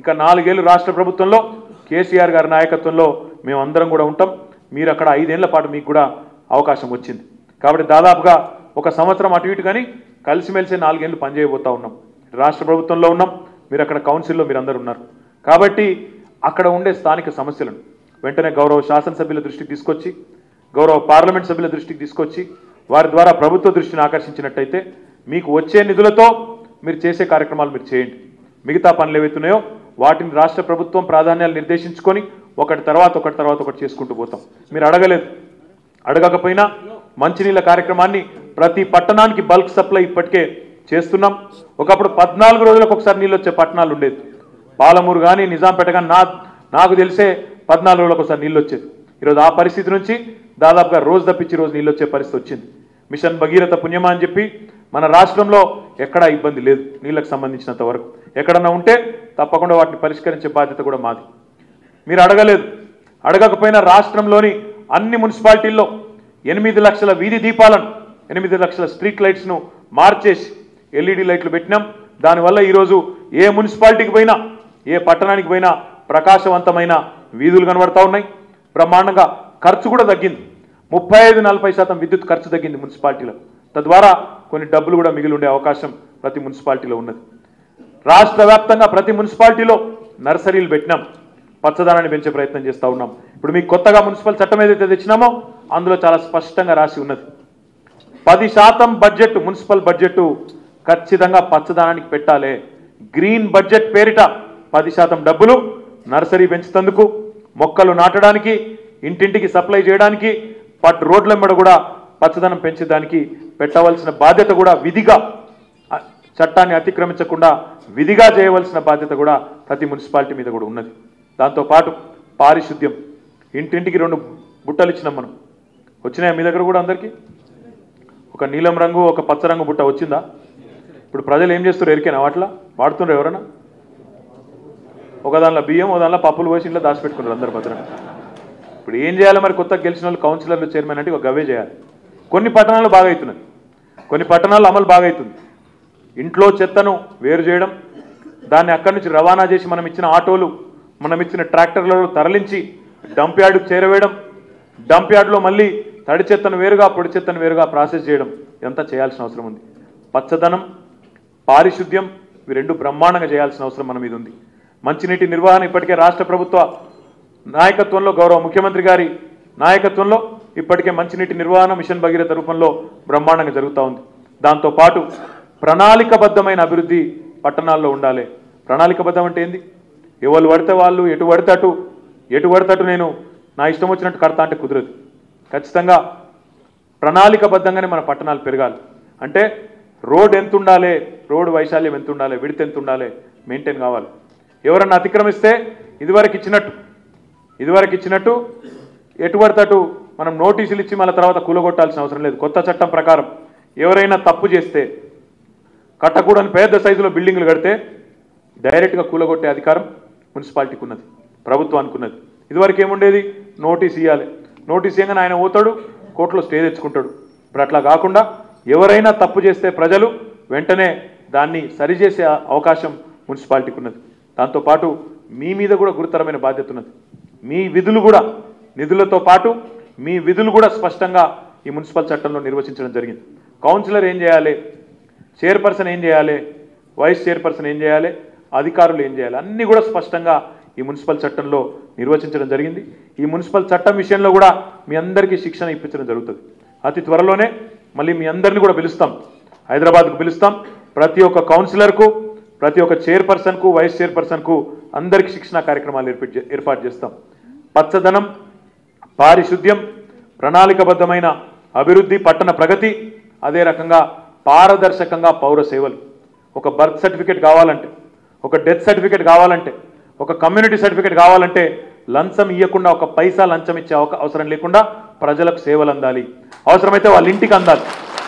ఇంకా నాలుగేళ్లు రాష్ట్ర ప్రభుత్వంలో కేసీఆర్ గారి నాయకత్వంలో మేమందరం కూడా ఉంటాం మీరు అక్కడ ఐదేళ్ల పాటు మీకు కూడా అవకాశం వచ్చింది కాబట్టి దాదాపుగా ఒక సంవత్సరం అటు ఇటు కానీ కలిసిమెలిసి నాలుగేళ్లు పనిచేయబోతా ఉన్నాం రాష్ట్ర ప్రభుత్వంలో ఉన్నాం మీరు అక్కడ కౌన్సిల్లో మీరు అందరు ఉన్నారు కాబట్టి అక్కడ ఉండే స్థానిక సమస్యలను వెంటనే గౌరవ శాసనసభ్యుల దృష్టికి తీసుకొచ్చి గౌరవ పార్లమెంట్ సభ్యుల దృష్టికి తీసుకొచ్చి వారి ద్వారా ప్రభుత్వ దృష్టిని ఆకర్షించినట్టయితే మీకు వచ్చే నిధులతో మీరు చేసే కార్యక్రమాలు మీరు చేయండి మిగతా పనులు ఏవైతున్నాయో వాటిని రాష్ట్ర ప్రభుత్వం ప్రాధాన్యాలు నిర్దేశించుకొని ఒకటి తర్వాత ఒకటి తర్వాత ఒకటి చేసుకుంటూ పోతాం మీరు అడగలేదు అడగకపోయినా మంచినీళ్ళ కార్యక్రమాన్ని ప్రతి పట్టణానికి బల్క్ సప్లై ఇప్పటికే చేస్తున్నాం ఒకప్పుడు పద్నాలుగు రోజులకు ఒకసారి నీళ్ళు వచ్చే పట్టణాలు ఉండేది పాలమూరు కానీ నిజాంపేట కానీ నా నాకు తెలిసే పద్నాలుగు రోజులకు ఒకసారి నీళ్ళు వచ్చేది ఈరోజు ఆ పరిస్థితి నుంచి దాదాపుగా రోజు తప్పించి రోజు నీళ్ళు వచ్చే పరిస్థితి వచ్చింది మిషన్ భగీరథ పుణ్యమా అని చెప్పి మన రాష్ట్రంలో ఎక్కడా ఇబ్బంది లేదు నీళ్ళకు సంబంధించినంత వరకు ఎక్కడన్నా ఉంటే తప్పకుండా వాటిని పరిష్కరించే బాధ్యత కూడా మాది మీరు అడగలేదు అడగకపోయినా రాష్ట్రంలోని అన్ని మున్సిపాలిటీల్లో ఎనిమిది లక్షల వీధి దీపాలను ఎనిమిది లక్షల స్ట్రీట్ లైట్స్ను మార్చేసి ఎల్ఈడి లైట్లు పెట్టినాం దానివల్ల ఈరోజు ఏ మున్సిపాలిటీకి పోయినా ఏ పట్టణానికి పోయినా ప్రకాశవంతమైన వీధులు కనబడతా ఉన్నాయి బ్రహ్మాండంగా ఖర్చు కూడా తగ్గింది ముప్పై ఐదు నలభై శాతం విద్యుత్ ఖర్చు తగ్గింది మున్సిపాలిటీలో తద్వారా కొన్ని డబ్బులు కూడా మిగిలి ఉండే అవకాశం ప్రతి మున్సిపాలిటీలో ఉన్నది రాష్ట్ర వ్యాప్తంగా ప్రతి మున్సిపాలిటీలో నర్సరీలు పెట్టినాం పచ్చదనాన్ని పెంచే ప్రయత్నం చేస్తూ ఉన్నాం ఇప్పుడు మీకు కొత్తగా మున్సిపల్ చట్టం ఏదైతే తెచ్చినామో అందులో చాలా స్పష్టంగా రాసి ఉన్నది పది శాతం బడ్జెట్ మున్సిపల్ బడ్జెట్ ఖచ్చితంగా పచ్చదనానికి పెట్టాలి గ్రీన్ బడ్జెట్ పేరిట పది శాతం డబ్బులు నర్సరీ పెంచుతందుకు మొక్కలు నాటడానికి ఇంటింటికి సప్లై చేయడానికి పట్ రోడ్ల మీద కూడా పచ్చదనం పెంచడానికి పెట్టవలసిన బాధ్యత కూడా విధిగా ఆ, చట్టాన్ని అతిక్రమించకుండా విధిగా చేయవలసిన బాధ్యత కూడా ప్రతి మున్సిపాలిటీ మీద కూడా ఉన్నది దాంతోపాటు పారిశుద్ధ్యం ఇంటింటికి రెండు బుట్టలు ఇచ్చినాం మనం వచ్చినాయా మీ దగ్గర కూడా అందరికీ ఒక నీలం రంగు ఒక పచ్చ రంగు బుట్ట వచ్చిందా ఇప్పుడు ప్రజలు ఏం చేస్తారు ఎరికేనా వాటిలో వాడుతుండ్రు ఎవరైనా ఒక దానిలో బియ్యం ఒక దానిలో పప్పులు పోసి ఇంట్లో దాచిపెట్టుకున్నారు అందరు భద్రంగా ఇప్పుడు ఏం చేయాలి మరి కొత్త గెలిచిన వాళ్ళు కౌన్సిలర్లు చైర్మన్ అంటే ఒక గవే చేయాలి కొన్ని పట్టణాలు బాగా అవుతున్నాయి కొన్ని పట్టణాల్లో అమలు బాగా అవుతుంది ఇంట్లో చెత్తను వేరు చేయడం దాన్ని అక్కడి నుంచి రవాణా చేసి మనం ఇచ్చిన ఆటోలు మనం ఇచ్చిన ట్రాక్టర్లలో తరలించి డంప్ యార్డుకు చేరవేయడం డంప్ యార్డులో మళ్ళీ తడి చెత్తను వేరుగా పొడి చెత్తను వేరుగా ప్రాసెస్ చేయడం ఇదంతా చేయాల్సిన అవసరం ఉంది పచ్చదనం పారిశుద్ధ్యం ఇవి రెండు బ్రహ్మాండంగా చేయాల్సిన అవసరం మన మీద ఉంది మంచినీటి నిర్వహణ ఇప్పటికే రాష్ట్ర ప్రభుత్వ నాయకత్వంలో గౌరవ ముఖ్యమంత్రి గారి నాయకత్వంలో ఇప్పటికే మంచినీటి నిర్వహణ మిషన్ భగీరథ రూపంలో బ్రహ్మాండంగా జరుగుతూ ఉంది దాంతోపాటు ప్రణాళికబద్ధమైన అభివృద్ధి పట్టణాల్లో ఉండాలి ప్రణాళికబద్ధం అంటే ఏంది ఎవరు పడితే వాళ్ళు ఎటు పడితే అటు ఎటు పడితే అటు నేను నా ఇష్టం వచ్చినట్టు కడతా అంటే కుదరదు ఖచ్చితంగా ప్రణాళికబద్ధంగానే మన పట్టణాలు పెరగాలి అంటే రోడ్ ఎంత ఉండాలి రోడ్ వైశాల్యం ఎంత ఉండాలి విడత ఎంత ఉండాలి మెయింటైన్ కావాలి ఎవరన్నా అతిక్రమిస్తే ఇదివరకు ఇచ్చినట్టు ఇదివరకు ఇచ్చినట్టు ఎటు పడితే అటు మనం నోటీసులు ఇచ్చి మళ్ళీ తర్వాత కూలగొట్టాల్సిన అవసరం లేదు కొత్త చట్టం ప్రకారం ఎవరైనా తప్పు చేస్తే కట్టకూడని పెద్ద సైజులో బిల్డింగ్లు కడితే డైరెక్ట్గా కూలగొట్టే అధికారం మున్సిపాలిటీకి ఉన్నది ప్రభుత్వానికి ఉన్నది ఇదివరకు ఏముండేది నోటీస్ ఇవ్వాలి నోటీస్ ఇవ్వగానే ఆయన పోతాడు కోర్టులో స్టే తెచ్చుకుంటాడు ఇప్పుడు అట్లా కాకుండా ఎవరైనా తప్పు చేస్తే ప్రజలు వెంటనే దాన్ని సరిచేసే అవకాశం మున్సిపాలిటీకి ఉన్నది దాంతోపాటు మీ మీద కూడా గురుతరమైన బాధ్యత ఉన్నది మీ విధులు కూడా నిధులతో పాటు మీ విధులు కూడా స్పష్టంగా ఈ మున్సిపల్ చట్టంలో నిర్వచించడం జరిగింది కౌన్సిలర్ ఏం చేయాలి చైర్పర్సన్ ఏం చేయాలి వైస్ చైర్పర్సన్ ఏం చేయాలి అధికారులు ఏం చేయాలి అన్నీ కూడా స్పష్టంగా ఈ మున్సిపల్ చట్టంలో నిర్వచించడం జరిగింది ఈ మున్సిపల్ చట్టం విషయంలో కూడా మీ అందరికీ శిక్షణ ఇప్పించడం జరుగుతుంది అతి త్వరలోనే మళ్ళీ మీ అందరినీ కూడా పిలుస్తాం హైదరాబాద్కు పిలుస్తాం ప్రతి ఒక్క కౌన్సిలర్కు ప్రతి ఒక్క చైర్పర్సన్కు వైస్ చైర్పర్సన్కు అందరికీ శిక్షణ కార్యక్రమాలు ఏర్పాటు చే- ఏర్పాటు చేస్తాం పచ్చదనం పారిశుద్ధ్యం ప్రణాళికబద్ధమైన అభివృద్ధి పట్టణ ప్రగతి అదే రకంగా పారదర్శకంగా పౌర సేవలు ఒక బర్త్ సర్టిఫికేట్ కావాలంటే ఒక డెత్ సర్టిఫికేట్ కావాలంటే ఒక కమ్యూనిటీ సర్టిఫికేట్ కావాలంటే లంచం ఇవ్వకుండా ఒక పైసా లంచం ఇచ్చే అవక- అవసరం లేకుండా ప్రజలకు సేవలు అందాలి అవసరమైతే వాళ్ళ ఇంటికి అందాలి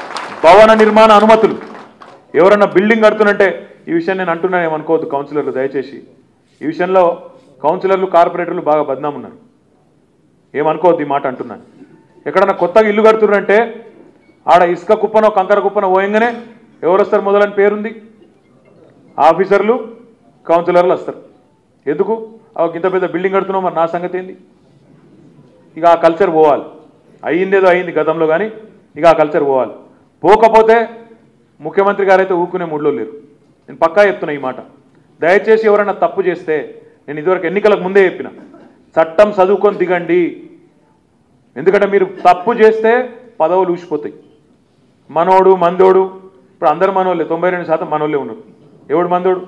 భవన నిర్మాణ అనుమతులు ఎవరన్నా బిల్డింగ్ కడుతున్నంటే ఈ విషయం నేను అంటున్నాను ఏమనుకోవద్దు కౌన్సిలర్లు దయచేసి ఈ విషయంలో కౌన్సిలర్లు కార్పొరేటర్లు బాగా బద్నాం ఉన్నారు ఏమనుకోవద్దు ఈ మాట అంటున్నాను ఎక్కడన్నా కొత్తగా ఇల్లు కడుతున్నారంటే ఆడ ఇసుక కుప్పనో కంకర కుప్పనో పోయంగానే ఎవరు వస్తారు మొదలని పేరుంది ఆఫీసర్లు కౌన్సిలర్లు వస్తారు ఎందుకు ఒక ఇంత పెద్ద బిల్డింగ్ కడుతున్నావు మరి నా సంగతి ఏంది ఇక ఆ కల్చర్ పోవాలి అయ్యిందేదో అయింది గతంలో కానీ ఇక ఆ కల్చర్ పోవాలి పోకపోతే ముఖ్యమంత్రి గారు అయితే ఊరుకునే మూడ్లో లేరు నేను పక్కా చెప్తున్నా ఈ మాట దయచేసి ఎవరైనా తప్పు చేస్తే నేను ఇదివరకు ఎన్నికలకు ముందే చెప్పిన చట్టం చదువుకొని దిగండి ఎందుకంటే మీరు తప్పు చేస్తే పదవులు ఊసిపోతాయి మనోడు మందోడు ఇప్పుడు అందరు మనోళ్ళే తొంభై రెండు శాతం మనోళ్ళే ఉన్నారు ఎవడు మందోడు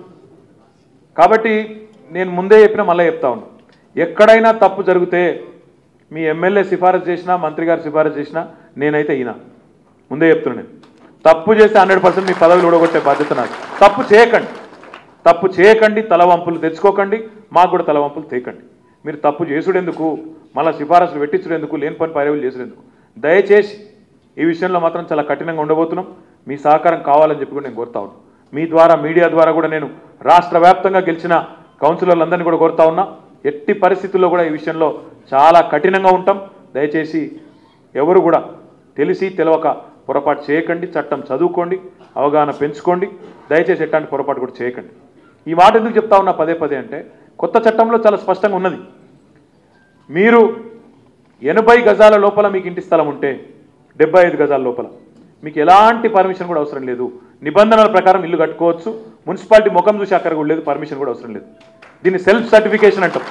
కాబట్టి నేను ముందే చెప్పిన మళ్ళీ చెప్తా ఉన్నా ఎక్కడైనా తప్పు జరిగితే మీ ఎమ్మెల్యే సిఫారసు చేసినా మంత్రి గారు సిఫారసు చేసినా నేనైతే ఈయన ముందే చెప్తున్నా నేను తప్పు చేస్తే హండ్రెడ్ పర్సెంట్ మీ పదవులు ఊడగొట్టే బాధ్యత నాకు తప్పు చేయకండి తప్పు చేయకండి తలవంపులు తెచ్చుకోకండి మాకు కూడా తలవంపులు తేకండి మీరు తప్పు చేసుడెందుకు మళ్ళీ సిఫారసులు పెట్టించుడెందుకు లేని పని పైరవులు చేసుడెందుకు దయచేసి ఈ విషయంలో మాత్రం చాలా కఠినంగా ఉండబోతున్నాం మీ సహకారం కావాలని చెప్పి కూడా నేను కోరుతా ఉన్నాను మీ ద్వారా మీడియా ద్వారా కూడా నేను రాష్ట్ర వ్యాప్తంగా గెలిచిన కౌన్సిలర్లందరినీ కూడా కోరుతా ఉన్నా ఎట్టి పరిస్థితుల్లో కూడా ఈ విషయంలో చాలా కఠినంగా ఉంటాం దయచేసి ఎవరు కూడా తెలిసి తెలవక పొరపాటు చేయకండి చట్టం చదువుకోండి అవగాహన పెంచుకోండి దయచేసి ఎట్లాంటి పొరపాటు కూడా చేయకండి ఈ మాట ఎందుకు చెప్తా ఉన్నా పదే పదే అంటే కొత్త చట్టంలో చాలా స్పష్టంగా ఉన్నది మీరు ఎనభై గజాల లోపల మీకు ఇంటి స్థలం ఉంటే డెబ్బై ఐదు గజాల లోపల మీకు ఎలాంటి పర్మిషన్ కూడా అవసరం లేదు నిబంధనల ప్రకారం ఇల్లు కట్టుకోవచ్చు మున్సిపాలిటీ ముఖం చూసి అక్కడ కూడా లేదు పర్మిషన్ కూడా అవసరం లేదు దీన్ని సెల్ఫ్ సర్టిఫికేషన్ అంటాం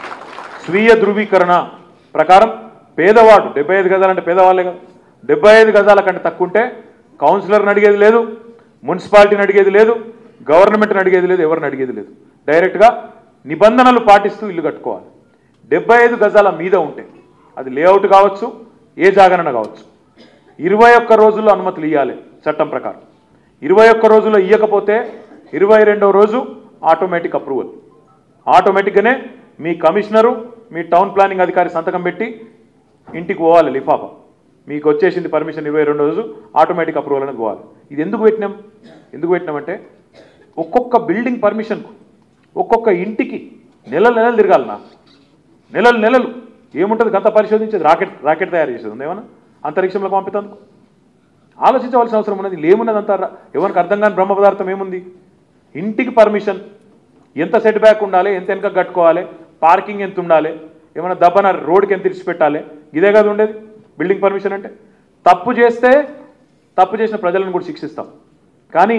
స్వీయ ధృవీకరణ ప్రకారం పేదవాడు డెబ్బై ఐదు గజాలంటే పేదవాళ్ళే కదా డెబ్బై ఐదు గజాల కంటే తక్కువ ఉంటే కౌన్సిలర్ని అడిగేది లేదు మున్సిపాలిటీని అడిగేది లేదు గవర్నమెంట్ని అడిగేది లేదు ఎవరిని అడిగేది లేదు డైరెక్ట్గా నిబంధనలు పాటిస్తూ ఇల్లు కట్టుకోవాలి డెబ్బై ఐదు గజాల మీద ఉంటే అది లేఅవుట్ కావచ్చు ఏ జాగరణ కావచ్చు ఇరవై ఒక్క రోజుల్లో అనుమతులు ఇవ్వాలి చట్టం ప్రకారం ఇరవై ఒక్క రోజుల్లో ఇవ్వకపోతే ఇరవై రెండవ రోజు ఆటోమేటిక్ అప్రూవల్ ఆటోమేటిక్గానే మీ కమిషనరు మీ టౌన్ ప్లానింగ్ అధికారి సంతకం పెట్టి ఇంటికి పోవాలి లిఫాఫా మీకు వచ్చేసింది పర్మిషన్ ఇరవై రెండు రోజు ఆటోమేటిక్ అప్రూవల్ అనేది పోవాలి ఇది ఎందుకు పెట్టినాం ఎందుకు పెట్టినామంటే ఒక్కొక్క బిల్డింగ్ పర్మిషన్కు ఒక్కొక్క ఇంటికి నెలలు నెలలు తిరగాలి నా నెలలు నెలలు ఏముంటుంది గంత పరిశోధించేది రాకెట్ రాకెట్ తయారు చేసేది ఉంది ఏమన్నా అంతరిక్షంలో పంపితందుకు ఆలోచించవలసిన అవసరం ఉన్నది లేమున్నది అంతా రా- ఎవరికి అర్థం కాని బ్రహ్మ పదార్థం ఏముంది ఇంటికి పర్మిషన్ ఎంత సెట్ బ్యాక్ ఉండాలి ఎంత వెనక కట్టుకోవాలి పార్కింగ్ ఎంత ఉండాలి ఏమైనా దబ్బన రోడ్కి ఎంత పెట్టాలి ఇదే కదా ఉండేది బిల్డింగ్ పర్మిషన్ అంటే తప్పు చేస్తే తప్పు చేసిన ప్రజలను కూడా శిక్షిస్తాం కానీ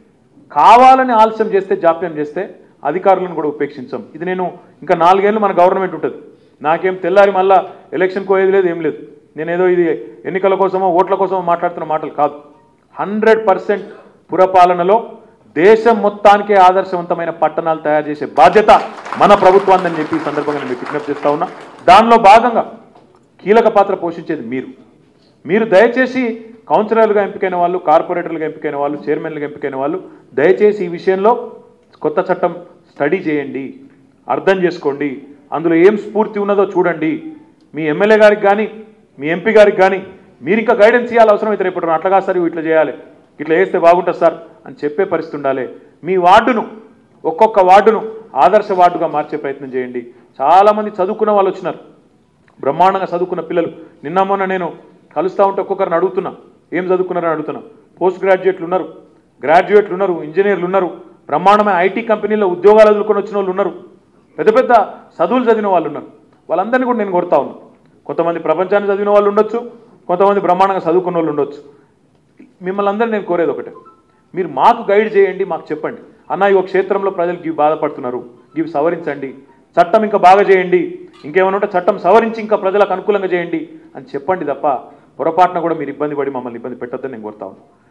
కావాలని ఆలస్యం చేస్తే జాప్యం చేస్తే అధికారులను కూడా ఉపేక్షించాం ఇది నేను ఇంకా నాలుగేళ్ళు మన గవర్నమెంట్ ఉంటుంది నాకేం తెల్లారి మళ్ళా ఎలక్షన్ పోయేది లేదు ఏం లేదు నేనేదో ఇది ఎన్నికల కోసమో ఓట్ల కోసమో మాట్లాడుతున్న మాటలు కాదు హండ్రెడ్ పర్సెంట్ పురపాలనలో దేశం మొత్తానికే ఆదర్శవంతమైన పట్టణాలు తయారు చేసే బాధ్యత మన ప్రభుత్వాన్ని చెప్పి ఈ సందర్భంగా నేను మీకు విజ్ఞప్తి చేస్తా ఉన్నా దానిలో భాగంగా కీలక పాత్ర పోషించేది మీరు మీరు దయచేసి కౌన్సిలర్లుగా ఎంపికైన వాళ్ళు కార్పొరేటర్లుగా ఎంపికైన వాళ్ళు చైర్మన్లుగా ఎంపికైన వాళ్ళు దయచేసి ఈ విషయంలో కొత్త చట్టం స్టడీ చేయండి అర్థం చేసుకోండి అందులో ఏం స్ఫూర్తి ఉన్నదో చూడండి మీ ఎమ్మెల్యే గారికి కానీ మీ ఎంపీ గారికి కానీ మీరు ఇంకా గైడెన్స్ ఇవ్వాలి అవసరం అయితే రేపు అట్లా కాదు సార్ ఇట్లా చేయాలి ఇట్లా చేస్తే బాగుంటుంది సార్ అని చెప్పే పరిస్థితి ఉండాలి మీ వార్డును ఒక్కొక్క వార్డును ఆదర్శ వార్డుగా మార్చే ప్రయత్నం చేయండి చాలామంది చదువుకున్న వాళ్ళు వచ్చినారు బ్రహ్మాండంగా చదువుకున్న పిల్లలు నిన్న మొన్న నేను కలుస్తూ ఉంటే ఒక్కొక్కరిని అడుగుతున్నా ఏం చదువుకున్నారని అడుగుతున్నా పోస్ట్ గ్రాడ్యుయేట్లు ఉన్నారు గ్రాడ్యుయేట్లు ఉన్నారు ఇంజనీర్లు ఉన్నారు బ్రహ్మాండమైన ఐటీ కంపెనీలో ఉద్యోగాలు వదులుకొని వచ్చిన వాళ్ళు ఉన్నారు పెద్ద పెద్ద చదువులు చదివిన వాళ్ళు ఉన్నారు వాళ్ళందరినీ కూడా నేను కొడతా ఉన్నా కొంతమంది ప్రపంచాన్ని చదివిన వాళ్ళు ఉండొచ్చు కొంతమంది బ్రహ్మాండంగా చదువుకున్న వాళ్ళు ఉండొచ్చు మిమ్మల్ని అందరినీ నేను కోరేది ఒకటే మీరు మాకు గైడ్ చేయండి మాకు చెప్పండి అన్న ఈ ఒక క్షేత్రంలో ప్రజలు ఇవి బాధపడుతున్నారు ఇవి సవరించండి చట్టం ఇంకా బాగా చేయండి ఇంకేమైనా ఉంటే చట్టం సవరించి ఇంకా ప్రజలకు అనుకూలంగా చేయండి అని చెప్పండి తప్ప పొరపాటున కూడా మీరు ఇబ్బంది పడి మమ్మల్ని ఇబ్బంది పెట్టొద్దని నేను కోరుతా ఉన్నాను